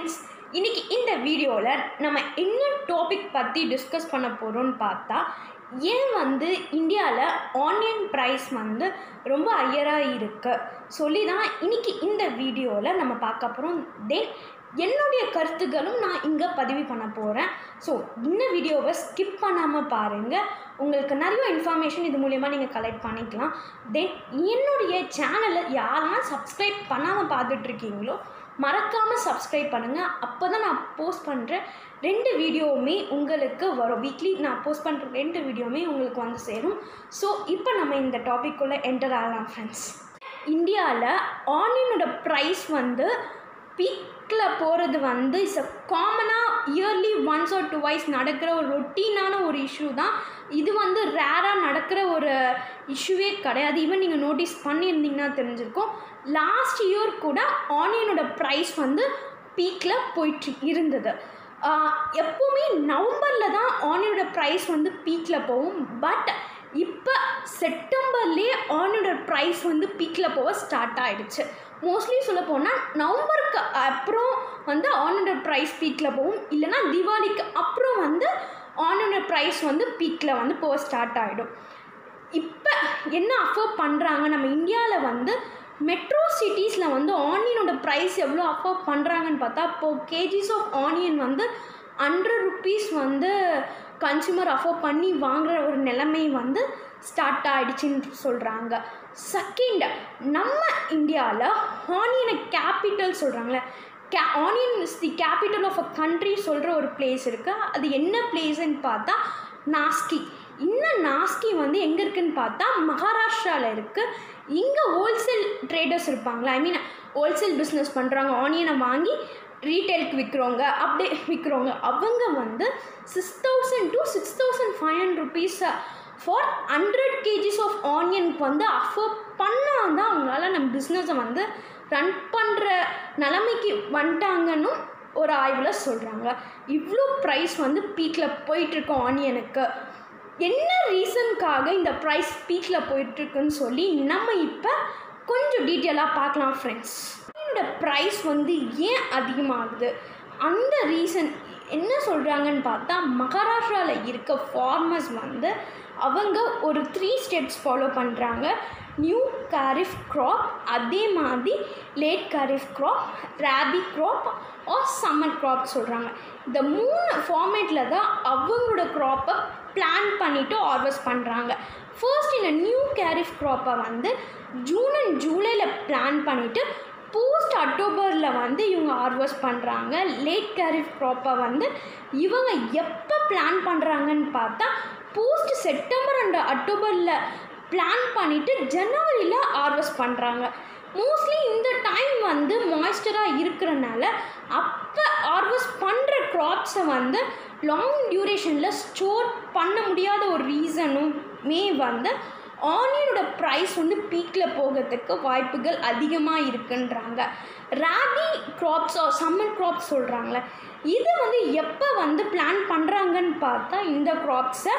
friends இன்னைக்கு இந்த வீடியோவில் நம்ம என்ன டாபிக் பற்றி டிஸ்கஸ் பண்ண போகிறோம்னு பார்த்தா ஏன் வந்து இந்தியாவில் ஆனியன் ப்ரைஸ் வந்து ரொம்ப ஹையராக இருக்குது சொல்லி தான் இன்னைக்கு இந்த வீடியோவில் நம்ம பார்க்க போகிறோம் தென் என்னுடைய கருத்துக்களும் நான் இங்கே பதிவு பண்ண போகிறேன் ஸோ இந்த வீடியோவை ஸ்கிப் பண்ணாமல் பாருங்கள் உங்களுக்கு நிறைய இன்ஃபர்மேஷன் இது மூலயமா நீங்கள் கலெக்ட் பண்ணிக்கலாம் தென் என்னுடைய சேனலை யாரெல்லாம் சப்ஸ்கிரைப் பண்ணாமல் பார்த்துட்ருக்கீங்களோ மறக்காமல் சப்ஸ்கிரைப் பண்ணுங்கள் அப்போ தான் நான் போஸ்ட் பண்ணுற ரெண்டு வீடியோவுமே உங்களுக்கு வரும் வீக்லி நான் போஸ்ட் பண்ணுற ரெண்டு வீடியோவுமே உங்களுக்கு வந்து சேரும் ஸோ இப்போ நம்ம இந்த டாபிக்குள்ளே என்டர் ஆகலாம் ஃப்ரெண்ட்ஸ் இந்தியாவில் ஆனியனோட ப்ரைஸ் வந்து பீக்கில் போகிறது வந்து இட்ஸ் அ காமனாக yearly once or twice நடக்கிற ஒரு ரொட்டீனான ஒரு இஷ்யூ தான் இது வந்து ரேராக நடக்கிற ஒரு இஷ்யூவே கிடையாது ஈவன் நீங்கள் நோட்டீஸ் பண்ணியிருந்தீங்கன்னா தெரிஞ்சிருக்கும் லாஸ்ட் இயர் கூட ஆனியனோட ப்ரைஸ் வந்து பீக்கில் போயிட்டு இருந்தது எப்போவுமே நவம்பரில் தான் ஆனியனோட ப்ரைஸ் வந்து பீக்கில் போகும் பட் இப்போ செப்டம்பர்லேயே ஆனியனோட ப்ரைஸ் வந்து பீக்கில் போக ஸ்டார்ட் ஆகிடுச்சு மோஸ்ட்லி சொல்ல போனால் நவம்பருக்கு அப்புறம் வந்து ஆனியனோட ப்ரைஸ் பீக்கில் போகும் இல்லைனா தீபாவளிக்கு அப்புறம் வந்து ஆனியனோட ப்ரைஸ் வந்து பீக்கில் வந்து போக ஸ்டார்ட் ஆகிடும் இப்போ என்ன அஃபோர்ட் பண்ணுறாங்க நம்ம இந்தியாவில் வந்து மெட்ரோ சிட்டிஸில் வந்து ஆனியனோட ப்ரைஸ் எவ்வளோ அஃபோர்ட் பண்ணுறாங்கன்னு பார்த்தா இப்போது கேஜிஸ் ஆஃப் ஆனியன் வந்து ஹண்ட்ரட் ருப்பீஸ் வந்து கன்சியூமர் அஃபோர்ட் பண்ணி வாங்குகிற ஒரு நிலைமை வந்து ஸ்டார்ட் ஆகிடுச்சின்னு சொல்கிறாங்க செகண்ட் நம்ம இந்தியாவில் ஆனியனை கேபிட்டல் சொல்கிறாங்களே கே onion is the capital of a country சொல்கிற ஒரு பிளேஸ் இருக்குது அது என்ன பிளேஸ்ன்னு பார்த்தா நாஸ்கி இந்த நாஸ்கி வந்து எங்கே இருக்குதுன்னு பார்த்தா மகாராஷ்டிராவில் இருக்குது இங்கே ஹோல்சேல் ட்ரேடர்ஸ் இருப்பாங்களா ஐ மீன் ஹோல்சேல் பிஸ்னஸ் பண்ணுறாங்க ஆனியனை வாங்கி ரீட்டைலுக்கு விற்கிறவங்க அப்படியே விற்கிறவங்க அவங்க வந்து six thousand to six thousand five hundred rupees for hundred kgs of ஆனியனுக்கு வந்து அஃபோர்ட் பண்ணால் தான் அவங்களால நம்ம பிஸ்னஸை வந்து ரன் பண்ணுற நிலைமைக்கு வந்துட்டாங்கன்னு ஒரு ஆய்வில் சொல்கிறாங்க இவ்வளோ ப்ரைஸ் வந்து பீக்கில் போயிட்டுருக்கோம் ஆனியனுக்கு என்ன ரீசனுக்காக இந்த ப்ரைஸ் பீக்கில் போயிட்டுருக்குன்னு சொல்லி நம்ம இப்போ கொஞ்சம் டீட்டெயிலாக பார்க்கலாம் ஃப்ரெண்ட்ஸ் ஆனியனோட ப்ரைஸ் வந்து ஏன் அதிகமாகுது அந்த ரீசன் என்ன சொல்கிறாங்கன்னு பார்த்தா மகாராஷ்டிராவில் இருக்க ஃபார்மர்ஸ் வந்து அவங்க ஒரு த்ரீ ஸ்டெப்ஸ் ஃபாலோ பண்ணுறாங்க நியூ காரிஃப் க்ராப் அதே மாதிரி late kharif crop rabi crop or summer crop சொல்கிறாங்க இந்த மூணு ஃபார்மேட்டில் தான் அவங்களோட க்ராப்பை பிளான் பண்ணிவிட்டு ஹார்வெஸ்ட் பண்ணுறாங்க ஃபர்ஸ்ட் இந்த நியூ கேரிஃப் க்ராப்பை வந்து ஜூன் அண்ட் ஜூலையில் பிளான் பண்ணிவிட்டு போஸ்ட் அக்டோபரில் வந்து இவங்க ஹார்வெஸ்ட் பண்ணுறாங்க லேட் கேரிஃப் க்ராப்பை வந்து இவங்க எப்போ பிளான் பண்ணுறாங்கன்னு பார்த்தா போஸ்ட் செப்டம்பர் அண்ட் அக்டோபரில் பிளான் பண்ணிவிட்டு ஜனவரியில் ஹார்வெஸ்ட் பண்ணுறாங்க மோஸ்ட்லி இந்த டைம் வந்து மாய்ஸ்டராக இருக்கிறனால அப்போ ஹார்வெஸ்ட் பண்ணுற க்ராப்ஸை வந்து லாங் டியூரேஷனில் ஸ்டோர் பண்ண முடியாத ஒரு ரீசனும் மே வந்து ஆனியனோட ப்ரைஸ் வந்து பீக்கில் போகிறதுக்கு வாய்ப்புகள் அதிகமாக இருக்குன்றாங்க ராபி க்ராப்ஸ் சம்மர் க்ராப்ஸ் சொல்கிறாங்களே இது வந்து எப்போ வந்து பிளான் பண்ணுறாங்கன்னு பார்த்தா இந்த க்ராப்ஸை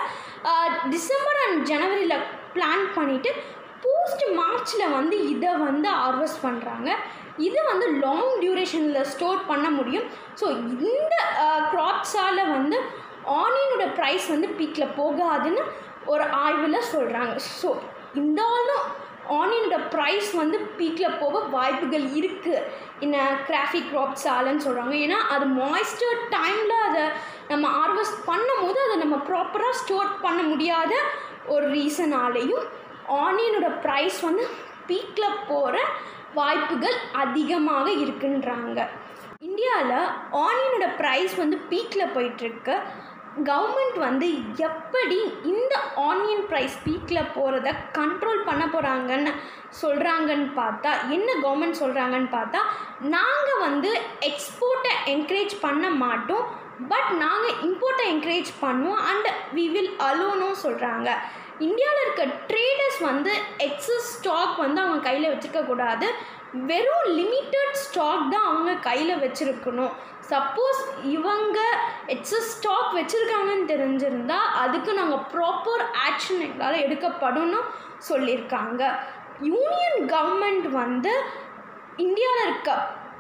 டிசம்பர் அண்ட் ஜனவரியில் பிளான் பண்ணிவிட்டு போஸ்ட் மார்ச்சில் வந்து இதை வந்து ஹார்வெஸ்ட் பண்ணுறாங்க இது வந்து லாங் டியூரேஷனில் ஸ்டோர் பண்ண முடியும் ஸோ இந்த க்ராப்ஸால் வந்து ஆனியனோட ப்ரைஸ் வந்து பீக்கில் போகாதுன்னு ஒரு ஆய்வில் சொல்கிறாங்க ஸோ இருந்தாலும் ஆனியனோட ப்ரைஸ் வந்து பீக்கில் போக வாய்ப்புகள் இருக்குது என்ன கிராஃபிக் க்ராப்ஸாலன்னு சொல்கிறாங்க ஏன்னா அது மாய்ஸ்டர் டைமில் அதை நம்ம ஹார்வெஸ்ட் பண்ணும் போது அதை நம்ம ப்ராப்பராக ஸ்டோர் பண்ண முடியாத ஒரு ரீசனாலேயும் ஆனியனோட ப்ரைஸ் வந்து பீக்கில் போகிற வாய்ப்புகள் அதிகமாக இருக்குன்றாங்க இந்தியாவில் ஆனியனோட ப்ரைஸ் வந்து பீக்கில் போயிட்டுருக்கு கவர்மெண்ட் வந்து எப்படி இந்த ஆனியன் ப்ரைஸ் பீக்கில் போகிறத கண்ட்ரோல் பண்ண போகிறாங்கன்னு சொல்கிறாங்கன்னு பார்த்தா என்ன கவர்மெண்ட் சொல்கிறாங்கன்னு பார்த்தா நாங்கள் வந்து எக்ஸ்போர்ட்டை என்கரேஜ் பண்ண மாட்டோம் பட் நாங்கள் இம்போர்ட்டை என்கரேஜ் பண்ணுவோம் அண்ட் வி வில் அலோனும் சொல்கிறாங்க இந்தியாவில் இருக்க ட்ரேடர்ஸ் வந்து எக்ஸஸ் ஸ்டாக் வந்து அவங்க கையில் வச்சுருக்கக்கூடாது வெறும் லிமிட்டட் ஸ்டாக் தான் அவங்க கையில் வச்சுருக்கணும் சப்போஸ் இவங்க எக்ஸஸ் ஸ்டாக் வச்சுருக்காங்கன்னு தெரிஞ்சிருந்தால் அதுக்கு நாங்கள் ப்ராப்பர் ஆக்ஷன் எங்களால் எடுக்கப்படும்னு சொல்லியிருக்காங்க யூனியன் கவர்மெண்ட் வந்து இந்தியாவில் இருக்க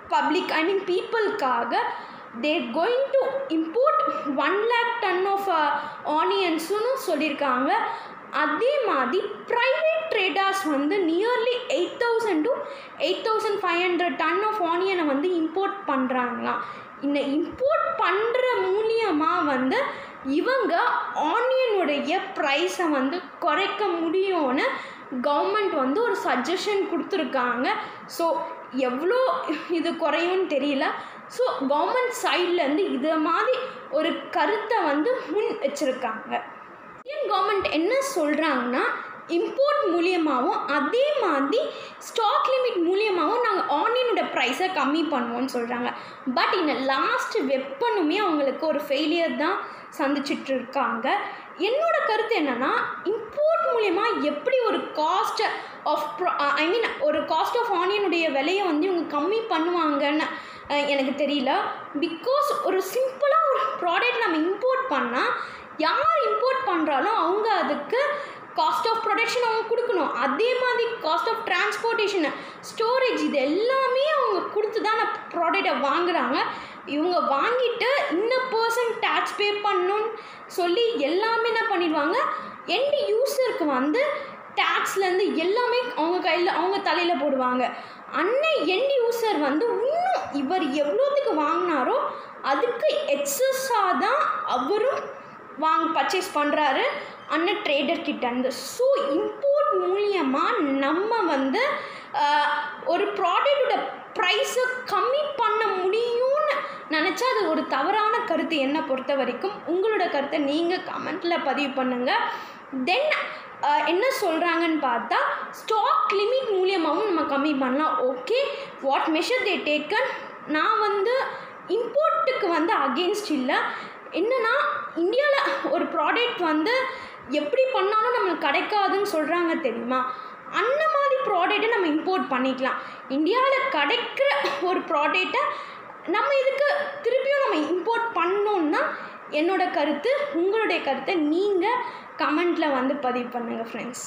பப்ளிக் ஐ மீன் பீப்புளுக்காக they're going to import one lakh ton of ஆனியன்ஸுன்னு சொல்லியிருக்காங்க அதே மாதிரி ப்ரைவேட் ட்ரேடர்ஸ் வந்து nearly eight thousand to eight thousand five hundred ton of ஆனியனை வந்து இம்போர்ட் பண்ணுறாங்களாம் இந்த இம்போர்ட் பண்ணுற மூலியமாக வந்து இவங்க ஆனியனுடைய ப்ரைஸை வந்து குறைக்க முடியும்னு கவர்மெண்ட் வந்து ஒரு சஜஷன் கொடுத்துருக்காங்க ஸோ எவ்வளோ இது குறையும்னு தெரியல ஸோ கவர்மெண்ட் சைட்லேருந்து இது மாதிரி ஒரு கருத்தை வந்து முன் வச்சுருக்காங்க இந்தியன் கவர்மெண்ட் என்ன சொல்கிறாங்கன்னா இம்போர்ட் மூலியமாகவும் அதே மாதிரி ஸ்டாக் லிமிட் மூலியமாகவும் நாங்கள் ஆனியனோட ப்ரைஸை கம்மி பண்ணுவோம்னு சொல்கிறாங்க பட் இந்த லாஸ்ட் வெப்பனுமே அவங்களுக்கு ஒரு ஃபெயிலியர் தான் சந்திச்சிட்டு இருக்காங்க என்னோட கருத்து என்னென்னா இம்போர்ட் மூலயமா எப்படி ஒரு காஸ்ட் ஆஃப் ஐ மீன் ஒரு காஸ்ட் ஆஃப் ஆனியனுடைய விலையை வந்து இவங்க கம்மி பண்ணுவாங்கன்னு அஹ், எனக்கு தெரியல பிகாஸ் ஒரு சிம்பிளாக ஒரு ப்ராடக்ட் நம்ம இம்போர்ட் பண்ணால் யார் இம்போர்ட் பண்ணுறாலும் அவங்க அதுக்கு காஸ்ட் ஆஃப் ப்ரொடக்ஷன் அவங்க கொடுக்கணும் அதே மாதிரி காஸ்ட் ஆஃப் டிரான்ஸ்போர்ட்டேஷன் ஸ்டோரேஜ் இது எல்லாமே அவங்க கொடுத்து தான் அந்த ப்ராடக்டை வாங்குறாங்க இவங்க வாங்கிட்டு இந்த பர்சன் டேக்ஸ் பே பண்ணணும்னு சொல்லி எல்லாமே என்ன பண்ணிடுவாங்க எண்ட் யூஸருக்கு வந்து டேக்ஸ்லேருந்து எல்லாமே அவங்க கையில் அவங்க தலையில் போடுவாங்க அன்னை எண்ட் யூசர் வந்து இன்னும் இவர் எவ்வளோத்துக்கு வாங்கினாரோ அதுக்கு எக்ஸஸாக தான் அவரும் வாங்க பர்ச்சேஸ் பண்ணுறாரு அண்ணன் ட்ரேடர் கிட்டேருந்து ஸோ இம்போர்ட் மூலியமாக நம்ம வந்து ஆஹ், ஒரு ப்ராடக்டோட ப்ரைஸை கம்மி பண்ண முடியும்னு நினச்சா அது ஒரு தவறான கருத்து என்னை பொறுத்த வரைக்கும் உங்களோட கருத்தை நீங்கள் கமெண்ட்டில் பதிவு பண்ணுங்கள் தென் என்ன சொல்கிறாங்கன்னு பார்த்தா ஸ்டாக் லிமிட் மூலியமாகவும் நம்ம கம்மி பண்ணலாம் okay what measure they taken நான் வந்து இம்போர்ட்டுக்கு வந்து அகெயின்ஸ்ட் இல்லை என்னன்னா இந்தியாவில் ஒரு ப்ராடக்ட் வந்து எப்படி பண்ணாலும் நம்மளுக்கு கிடைக்காதுன்னு சொல்கிறாங்க தெரியுமா அந்த மாதிரி ப்ராடக்ட்டை நம்ம இம்போர்ட் பண்ணிக்கலாம் இந்தியாவில் கிடைக்கிற ஒரு ப்ராடக்ட்டை நம்ம இதுக்கு திருப்பியும் நம்ம இம்போர்ட் பண்ணோன்னா என்னோட கருத்து உங்களுடைய கருத்தை நீங்கள் கமெண்ட்டில் வந்து பதிவு பண்ணுங்கள் ஃப்ரெண்ட்ஸ்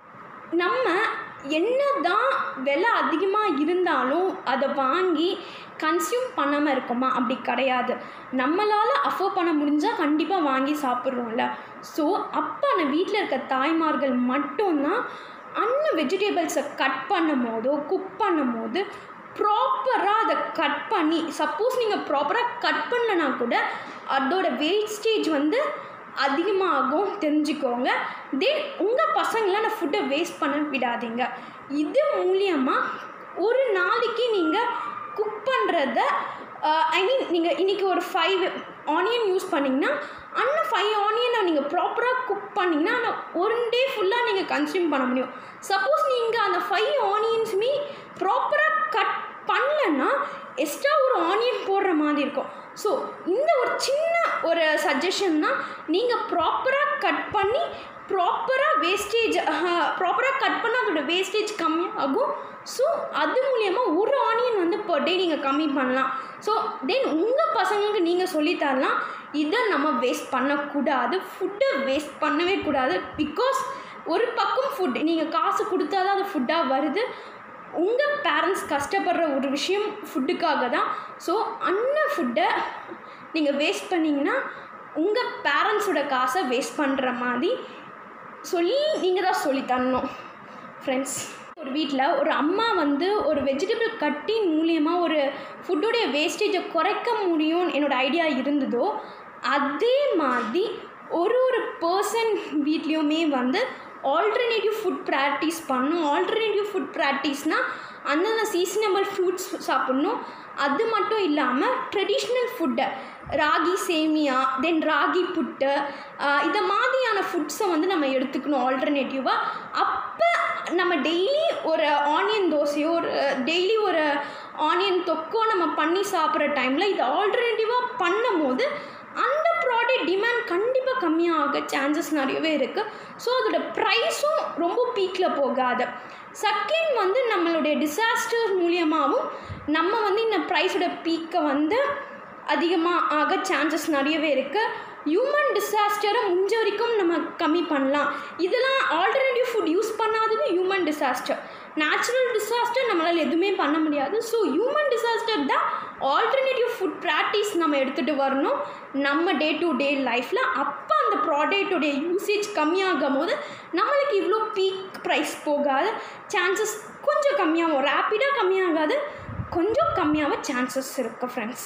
நம்ம என்ன தான் விலை அதிகமாக இருந்தாலும் அதை வாங்கி கன்சியூம் பண்ணாமல் இருக்கோமா அப்படி கிடையாது நம்மளால் அஃபோர்ட் பண்ண முடிஞ்சால் கண்டிப்பாக வாங்கி சாப்பிட்றோம்ல ஸோ அப்போ அந்த வீட்டில் இருக்க தாய்மார்கள் மட்டும்தான் அன்ன வெஜிடபிள்ஸை கட் பண்ணும் போதோ குக் பண்ணும் போது ப்ராப்பராக அதை கட் பண்ணி சப்போஸ் நீங்கள் ப்ராப்பராக கட் பண்ணலனா கூட அதோட வேஸ்டேஜ் வந்து அதிகமாகும் தெரிஞ்சுக்கோங்க தென் உங்கள் பசங்களை அந்த ஃபுட்டை வேஸ்ட் பண்ண விடாதீங்க இது மூலியமாக ஒரு நாளைக்கு நீங்கள் குக் பண்ணுறத ஐ மீன் நீங்கள் இன்றைக்கி ஒரு ஃபைவ் ஆனியன் யூஸ் பண்ணிங்கன்னா அந்த ஃபைவ் ஆனியனை நீங்கள் ப்ராப்பராக குக் பண்ணிங்கன்னா அந்த ஒரு டே ஃபுல்லாக நீங்கள் கன்சியூம் பண்ண முடியும் சப்போஸ் நீங்கள் அந்த ஃபைவ் ஆனியன்ஸுமே ப்ராப்பராக கட் பண்ணலன்னா எக்ஸ்ட்ரா ஒரு ஆனியன் போடுற மாதிரி இருக்கும் ஸோ இந்த ஒரு சின்ன ஒரு சஜஷன் தான் நீங்கள் ப்ராப்பராக கட் பண்ணி ப்ராப்பராக வேஸ்டேஜ் ப்ராப்பராக கட் பண்ணால் அதோட வேஸ்டேஜ் கம்மியாகும் ஸோ அது மூலியமாக ஒரு ஆனியன் வந்து பர் டே நீங்கள் கம்மி பண்ணலாம் ஸோ தென் உங்கள் பசங்களுக்கு நீங்கள் சொல்லித்தரலாம் இதை நம்ம வேஸ்ட் பண்ணக்கூடாது ஃபுட்டை வேஸ்ட் பண்ணவே கூடாது பிகாஸ் ஒரு பக்கம் ஃபுட் நீங்கள் காசு கொடுத்தா தான் அது ஃபுட்டாக வருது உங்கள் பேரண்ட்ஸ் கஷ்டப்படுற ஒரு விஷயம் ஃபுட்டுக்காக தான் ஸோ அந்த ஃபுட்டை நீங்கள் வேஸ்ட் பண்ணிங்கன்னா உங்கள் பேரண்ட்ஸோட காசை வேஸ்ட் பண்ணுற மாதிரி சொல்லி நீங்கள் தான் சொல்லி தரணும் ஃப்ரெண்ட்ஸ் ஒரு வீட்டில் ஒரு அம்மா வந்து ஒரு வெஜிடபிள் கட்டின் மூலியமாக ஒரு ஃபுட்டுடைய வேஸ்டேஜை குறைக்க முடியும்னு என்னோட ஐடியா இருந்ததோ அதே மாதிரி ஒரு ஒரு பர்சன் வீட்லேயுமே வந்து ஆல்டர்னேட்டிவ் ஃபுட் ப்ராக்டிஸ் பண்ணணும் ஆல்டர்னேட்டிவ் ஃபுட் ப்ராக்டிஸ்னால் அந்தந்த சீசனபிள் ஃப்ரூட்ஸ் சாப்பிட்ணும் அது மட்டும் இல்லாமல் ட்ரெடிஷ்னல் ஃபுட்டை ராகி சேமியா தென் ராகி புட்டு ஆஹ் இதை மாதிரியான ஃபுட்ஸை வந்து நம்ம எடுத்துக்கணும் ஆல்டர்னேட்டிவாக அப்போ நம்ம டெய்லி ஒரு ஆனியன் தோசையோ ஒரு டெய்லி ஒரு ஆனியன் தொக்கோ நம்ம பண்ணி சாப்பிட்ற டைமில் இது ஆல்டர்னேட்டிவாக பண்ணும் போது அந்த ப்ராடக்ட் டிமாண்ட் கண்டிப்பாக கம்மியாக சான்சஸ் நிறையவே இருக்குது ஸோ அதோட ப்ரைஸும் ரொம்ப பீக்கில் போகாது செகண்ட் வந்து நம்மளுடைய டிசாஸ்டர் மூலியமாகவும் நம்ம வந்து இந்த ப்ரைஸோட பீக்கை வந்து அதிகமாக ஆக சான்சஸ் நிறையவே இருக்குது ஹியூமன் டிசாஸ்டரை முடிஞ்ச வரைக்கும் நம்ம கம்மி பண்ணலாம் இதெல்லாம் ஆல்டர்னேட்டிவ் ஃபுட் யூஸ் பண்ணாதது ஹியூமன் டிசாஸ்டர் நேச்சுரல் டிசாஸ்டர் நம்மளால் எதுவுமே பண்ண முடியாது ஸோ ஹியூமன் டிசாஸ்டர் தான் ஆல்டர்னேட்டிவ் ஃபுட் ப்ராக்டிஸ் நம்ம எடுத்துகிட்டு வரணும் நம்ம டே டு டே லைஃப்பில் அப்போ அந்த ப்ராடக்டோடைய யூசேஜ் கம்மியாகும் போது நம்மளுக்கு இவ்வளோ பீக் ப்ரைஸ் போகாது சான்சஸ் கொஞ்சம் கம்மியாகும் ரேப்பிடாக கம்மியாகாது கொஞ்சம் கம்மியாக சான்சஸ் இருக்குது ஃப்ரெண்ட்ஸ்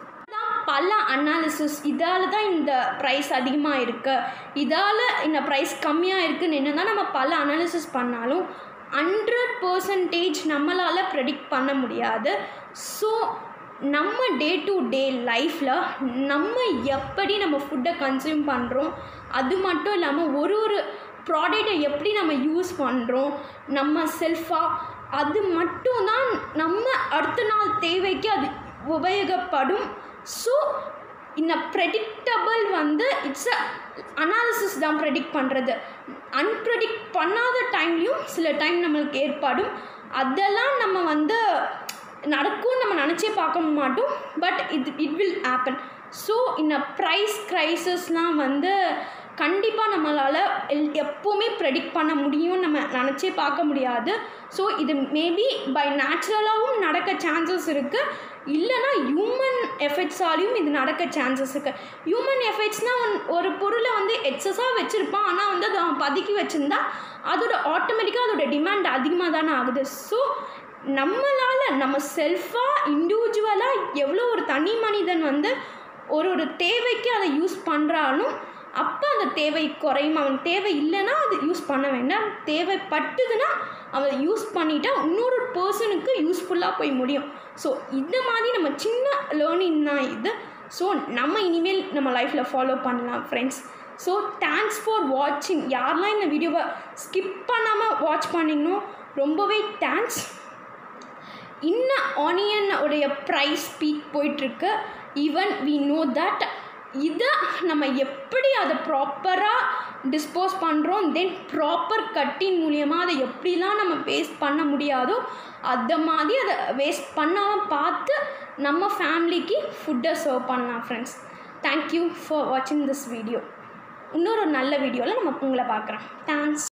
பல அனாலிசிஸ் இதால் தான் இந்த ப்ரைஸ் அதிகமாக இருக்குது இதால் இந்த ப்ரைஸ் கம்மியாக இருக்குன்னு என்ன தான் நம்ம பல அனாலிசிஸ் பண்ணாலும் ஹண்ட்ரட் பர்சன்டேஜ் நம்மளால் ப்ரெடிக்ட் பண்ண முடியாது ஸோ நம்ம டே டு டே லைஃப்பில் நம்ம எப்படி நம்ம ஃபுட்டை கன்சியூம் பண்ணுறோம் அது மட்டும் இல்லாமல் ஒரு ஒரு ப்ராடக்டை எப்படி நம்ம யூஸ் பண்ணுறோம் நம்ம செல்ஃபாக அது மட்டும் தான் நம்ம அடுத்த நாள் தேவைக்கு அது உபயோகப்படும் ஸோ இந்த ப்ரெடிக்டபிள் வந்து இட்ஸ் அ அனாலிசிஸ் தான் ப்ரெடிக்ட் பண்ணுறது அன்ப்ரெடிக்ட் பண்ணாத டைம்லேயும் சில டைம் நம்மளுக்கு ஏற்படும் அதெல்லாம் நம்ம வந்து நடக்கும் நம்ம நினச்சே பார்க்க மாட்டோம் பட் இது இட் வில் ஹேப்பன் ஸோ இந்த ப்ரைஸ் க்ரைசஸ்லாம் வந்து கண்டிப்பாக நம்மளால் எல் எப்போவுமே ப்ரெடிக்ட் பண்ண முடியும்னு நம்ம நினச்சே பார்க்க முடியாது ஸோ இது மேபி பை நேச்சுரலாகவும் நடக்க சான்சஸ் இருக்குது இல்லைனா ஹியூமன் எஃபெக்ட்ஸாலையும் இது நடக்க சான்சஸ் இருக்குது ஹியூமன் எஃபெக்ட்ஸ்னால் ஒரு பொருளை வந்து எக்ஸஸாக வச்சுருப்பான் ஆனால் வந்து அதை அவன் பதுக்கி வச்சுருந்தா அதோட ஆட்டோமேட்டிக்காக அதோட டிமாண்ட் அதிகமாக தானே ஆகுது ஸோ நம்மளால் நம்ம செல்ஃபாக இண்டிவிஜுவலாக எவ்வளோ ஒரு தனி மனிதன் வந்து ஒரு ஒரு தேவைக்கு அதை யூஸ் பண்ணுறாலும் அப்போ அந்த தேவை குறையும் அவன் தேவை இல்லைன்னா அது யூஸ் பண்ண வேண்டாம் தேவைப்பட்டுதுன்னா அவன் யூஸ் பண்ணிட்டா இன்னொரு பர்சனுக்கு யூஸ்ஃபுல்லாக போய் முடியும் ஸோ இந்த மாதிரி நம்ம சின்ன லேர்னிங் தான் இது ஸோ நம்ம இனிமேல் நம்ம லைஃப்பில் ஃபாலோ பண்ணலாம் ஃப்ரெண்ட்ஸ் ஸோ தேங்க்ஸ் ஃபார் வாட்சிங் யாரெல்லாம் இந்த வீடியோவை ஸ்கிப் பண்ணாமல் வாட்ச் பண்ணிங்கனோ ரொம்பவே தேங்க்ஸ் இன்னும் ஆனியன் உடைய ப்ரைஸ் பீக் போயிட்டுருக்கு ஈவன் வி நோ தட் இதை நம்ம எப்படி அதை ப்ராப்பராக டிஸ்போஸ் பண்ணுறோம் தென் ப்ராப்பர் கட்டின் மூலியமாக அதை எப்படிலாம் நம்ம வேஸ்ட் பண்ண முடியாதோ அந்த மாதிரி அதை வேஸ்ட் பண்ணாமல் பார்த்து நம்ம ஃபேமிலிக்கு ஃபுட்டை சர்வ் பண்ணலாம் ஃப்ரெண்ட்ஸ் தேங்க்யூ ஃபார் வாட்சிங் திஸ் வீடியோ இன்னொரு நல்ல வீடியோவில் நம்ம உங்களை பார்க்குறேன் தேங்க்ஸ்